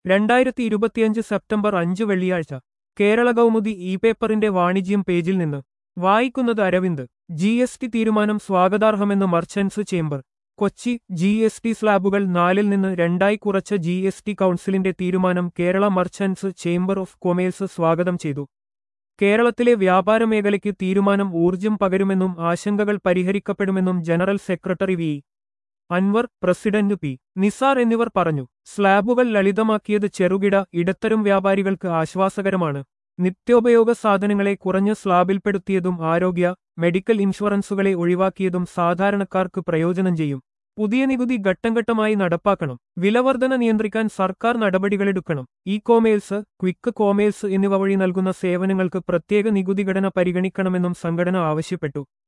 രണ്ടായിരത്തി ഇരുപത്തിയഞ്ച് സെപ്റ്റംബർ അഞ്ച് വെള്ളിയാഴ്ച കേരള കൗമുദി ഇ പേപ്പറിന്റെ വാണിജ്യം പേജിൽ നിന്ന് വായിക്കുന്നത് അരവിന്ദ് ജി എസ് ടി തീരുമാനം സ്വാഗതാർഹമെന്ന് merchants chamber Kochi G S T സ്ലാബുകൾ നാലിൽ നിന്ന് രണ്ടായി കുറച്ച ജി എസ് ടി കൗൺസിലിന്റെ തീരുമാനം Kerala merchants chamber of commerce സ്വാഗതം ചെയ്തു കേരളത്തിലെ വ്യാപാര മേഖലയ്ക്ക് തീരുമാനം ഊർജ്ജം പകരുമെന്നും ആശങ്കകൾ പരിഹരിക്കപ്പെടുമെന്നും general secretary V Anwar president P Nisar എന്നിവർ പറഞ്ഞു സ്ലാബുകൾ ലളിതമാക്കിയത് ചെറുകിട ഇടത്തരം വ്യാപാരികൾക്ക് ആശ്വാസകരമാണ് നിത്യോപയോഗ സാധനങ്ങളെ കുറഞ്ഞ സ്ലാബിൽപ്പെടുത്തിയതും ആരോഗ്യ മെഡിക്കൽ ഇൻഷുറൻസുകളെ ഒഴിവാക്കിയതും സാധാരണക്കാർക്ക് പ്രയോജനം ചെയ്യും പുതിയ നികുതി ഘട്ടംഘട്ടമായി നടപ്പാക്കണം വിലവർധന നിയന്ത്രിക്കാൻ സർക്കാർ നടപടികളെടുക്കണം ഇ കോമേഴ്സ് ക്വിക്ക് കോമേഴ്സ് എന്നിവ വഴി നൽകുന്ന സേവനങ്ങൾക്ക് പ്രത്യേക നികുതി ഘടന പരിഗണിക്കണമെന്നും സംഘടന ആവശ്യപ്പെട്ടു